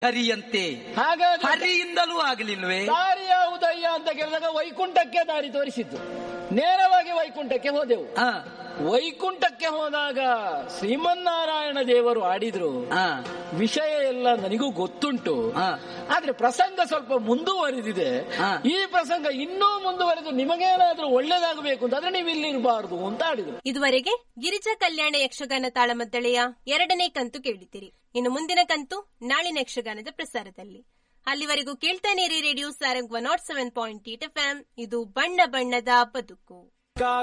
ಹರಿಯಂತೆ ಹಾಗಾಗಿ ಹರಿಯಿಂದಲೂ ಆಗಲಿಲ್ವೇ ದಾರಿ ಯಾವುದಯ್ಯ ಅಂತ ಕೇಳಿದಾಗ ವೈಕುಂಠಕ್ಕೆ ದಾರಿ ತೋರಿಸಿದ್ದು ನೇರವಾಗಿ ವೈಕುಂಠಕ್ಕೆ ಹೋದೆವು ಆ, ವೈಕುಂಠಕ್ಕೆ ಹೋದಾಗ ಶ್ರೀಮನ್ನಾರಾಯಣ ದೇವರು ಆಡಿದ್ರು ಆ, ವಿಷಯ ಎಲ್ಲ ನನಗೂ ಗೊತ್ತುಂಟು ಆ. ಆದ್ರೆ ಪ್ರಸಂಗ ಸ್ವಲ್ಪ ಮುಂದುವರೆದಿದೆ ಹಾ. ಈ ಪ್ರಸಂಗ ಇನ್ನೂ ಮುಂದುವರೆದು ನಿಮಗೇನಾದ್ರೂ ಒಳ್ಳೇದಾಗಬೇಕು ಅಂತಂದ್ರೆ ನೀವು ಇಲ್ಲಿ ಇರಬಾರ್ದು ಅಂತ ಆಡಿದ್ರು ಇದುವರೆಗೆ ಗಿರಿಜಾ ಕಲ್ಯಾಣ ಯಕ್ಷಗಾನ ತಾಳಮದ್ದಳೆಯ ಎರಡನೇ ಕಂತು ಕೇಳಿದ್ದೀರಿ ಇನ್ನು ಮುಂದಿನ ಕಂತು ನಾಳಿನ ಯಕ್ಷಗಾನದ ಪ್ರಸಾರದಲ್ಲಿ ಅಲ್ಲಿವರೆಗೂ ಕೇಳ್ತಾನೆ ರೀ radio Sarang one nought seven point eight F ಇದು ಬಣ್ಣ ಬಣ್ಣದ ಬದುಕು